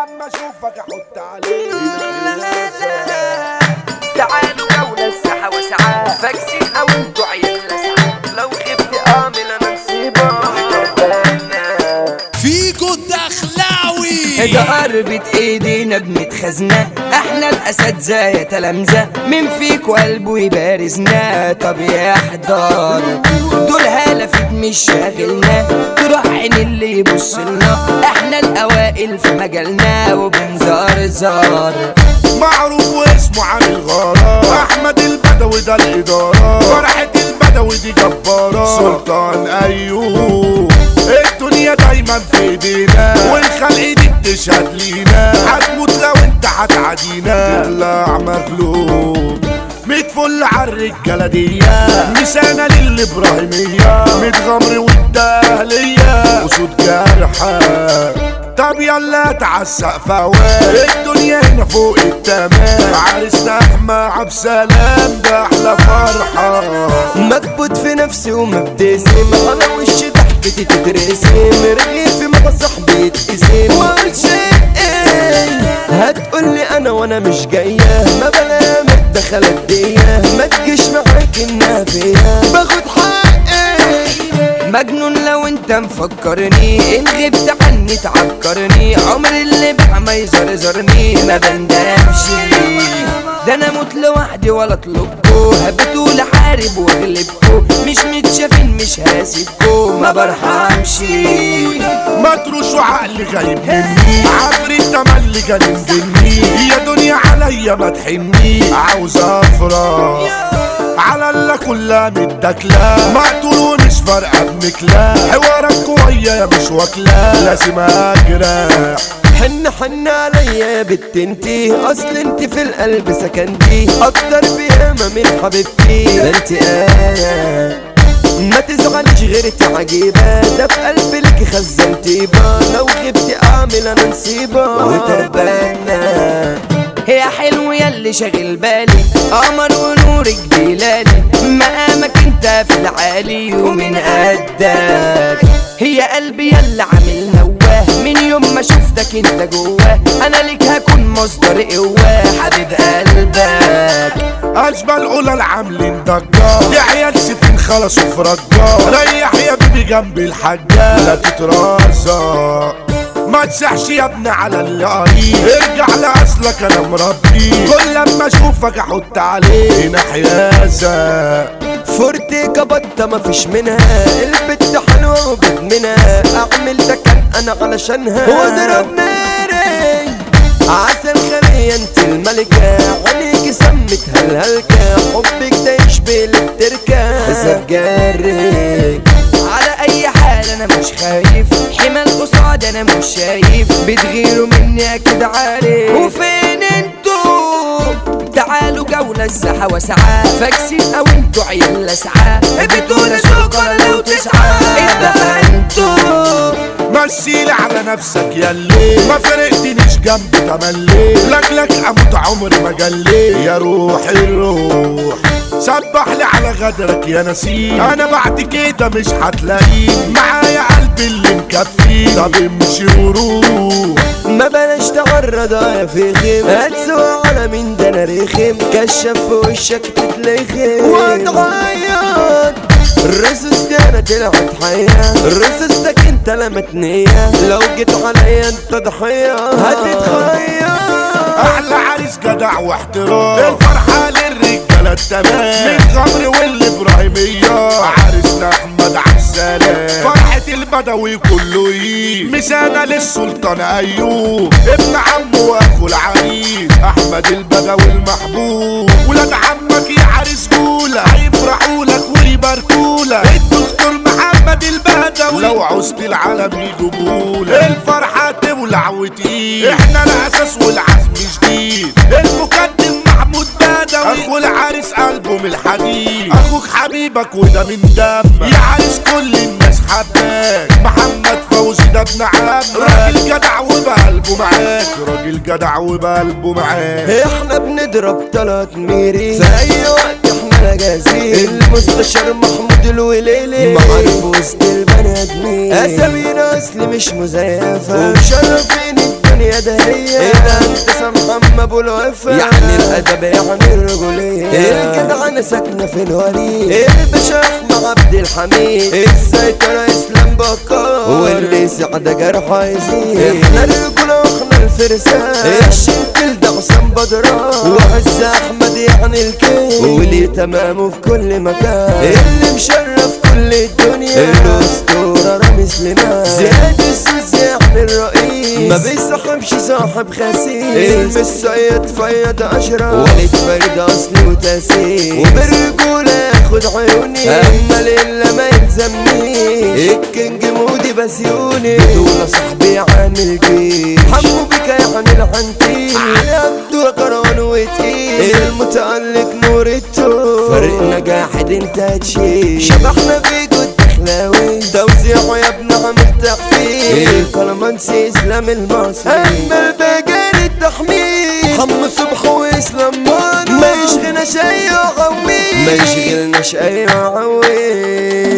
لما اشوفك احط عليك تعالوا جولة الساحة وسعة فاكسين او انتوا عيال لسعة لو غبت اعمل انا نصيبة فيكو الدخلاوي ضربت ايدينا بنتخزنا احنا الاساتذة يا تلامذة مين فيكو قلبه يبارزنا طب يا حضار دول هلفت مش شاغلنا تروح عين اللي يبص لنا احنا الاوائل في مجالنا وبنزار معروف واسمه عامل غارات احمد البدوي ده الاداره فرحة البدوي دي جبارة سلطان ايوب الدنيا دايما في ايدينا والخلق دي بتشهد لينا هتموت لو انت هتعادينا تطلع مغلوب ميت فل عالرجالة دي نسانا للإبراهيمية متغمر والدهلية وصوت جارحة طب يلا تعسق فوات الدنيا هنا فوق التمام عرسنا احمى عبد سلام ده احلى فرحة مكبوت في نفسي ومبتسم على وشي ضحكتي تترسم رغيفي مع صاحبي يتقسم واقول شيء هتقولي انا وانا مش جايه ما بلا متدخل الديه ما تجيش معاك انها فيا باخد حقي مجنون لو انت مفكرني ان غبت عني تعكرني عمري اللي بقى ما يزرزرني ما بندمش ده انا موت لوحدي ولا اطلبكو هبتوا لحارب واغلبكو مش متشافين مش هاسيبكو ما برحمش مطروش وعقلي غايب مني عفريت تملي جنن مني يا دنيا عليا ما تحني عاوز افرح على الله كلها متاكلة مقتول ومش فارقة بمكلا حوارك قوية يا مش واكلة لازم اجرح حن حن عليا يا بت انتي اصل انتي في القلب سكنتي اكتر بياما من حبيبتي ده انتي انا ما تزعلش غير عجيبة ده في قلبي لك خزنتي با لو غبت اعمل انا نصيبة وتربانا يا حلو ياللي شاغل بالي قمر ونورك بلالي مقامك انت في العالي ومن قدك هي قلبي ياللي عامل نواه من يوم ما شفتك انت جواه انا ليك هكون مصدر قواه حبيب قلبك اشبال علا العاملين ضجة يا عيال سفين خلصوا في رجة ريح يا بيبي جنب الحاجة لا تترازق ما تسحش يا ابني على اللي قريب ارجع لاصلك انا مربي كل لما اشوفك احط عليه نحيازة فورتيكا بطة مفيش منها البت حلوة وبدمنها اعمل ده كان انا علشانها واضرب ناري عسل خلية انت الملكة عليك سمتها الهلكة حبك ده يشبه التركة حساب جاري على اي حال انا مش خايف حمل قصاد انا مش شايف بتغيروا مني اكيد عارف وفين انتوا تعالوا جولة الساحة وسعة فاكسين او انتوا عيال لسعة بتقول سكر لو تسعة اتفقتوا مثيل على نفسك ياللي ما فرقتنيش جنبي تملي لاجلك اموت عمري ما جلي يا روح الروح سبح لي على غدرك يا نسيم انا بعد كده مش هتلاقيه معايا قلبي اللي مكفيه طب امشي وروح ما بلاش تعرض يا فخم هتسوى على مين ده انا رخم كشف في وشك تتلخم واتغير الرصص دي انا طلعت حية رصصتك انت لمتنية لو جيت عليا انت ضحية هتتخير احلى عريس جدع واحترام الفرحه للرجاله التمام من غمر والابراهيميه عريسنا احمد عبد السلام فرحه البدوي كله يجي مسانه للسلطان ايوب ابن عمه واخو العريس احمد البدوي المحبوب ولاد عمك يا عريس جوله هيفرحوا لك ويباركوا لك الدكتور محمد البدوي لو عوزت العالم يجيبولك الفرحه تولع وتقيل احنا الاساس والعزم جديد المقدم محمود بدوي اخو العريس قلبه من الحديد اخوك حبيبك وده من دم يا عريس كل الناس حباك محمد فوزي ده ابن عمك راجل جدع وبقلبه معاك راجل جدع وبقلبه معاك احنا بنضرب تلات ميري في اي وقت احنا جاهزين المستشار محمود الوليلي معروف وسط البني ادمين اسامينا اصل مش مزيفه ومشرفين الدنيا الدنيا دهية إذا انت سمحم ابو الوفا يعني الادب يعني الرجولية الجدعنة ساكنة في الوريد الباشا احمد عبد الحميد السيطرة اسلام بكار واللي سعد جرحه يزيد احنا الرجولة واحنا الفرسان الشنكل ده حسام بدران وعز احمد يعني الكيل وليه تمامه في كل مكان اللي مشرف كل الدنيا الاسطورة رامي سليمان زياد السوس يعني الرئيس ما بيصاحبش صاحب خسيس الصيد فيض اشرف ولد فرد اصلي وتاسيس وبالرجولة ياخد عيوني اما لله ما يلزمنيش الكينج مودي بسيوني دول صاحبي عامل جيش حمو بك يعني العنتيل علي عبدو قران وتقيل المتألق نور التوب فرقنا قاعد انت تشيل شبحنا في جد خلاوي توزيعه يا ابن عامل تحفيل الكلمانسي اسلام المصري اما الباقي التحميل حمو صبح واسلام مانو ما يشغلناش اي عويل ما يشغلناش اي عويل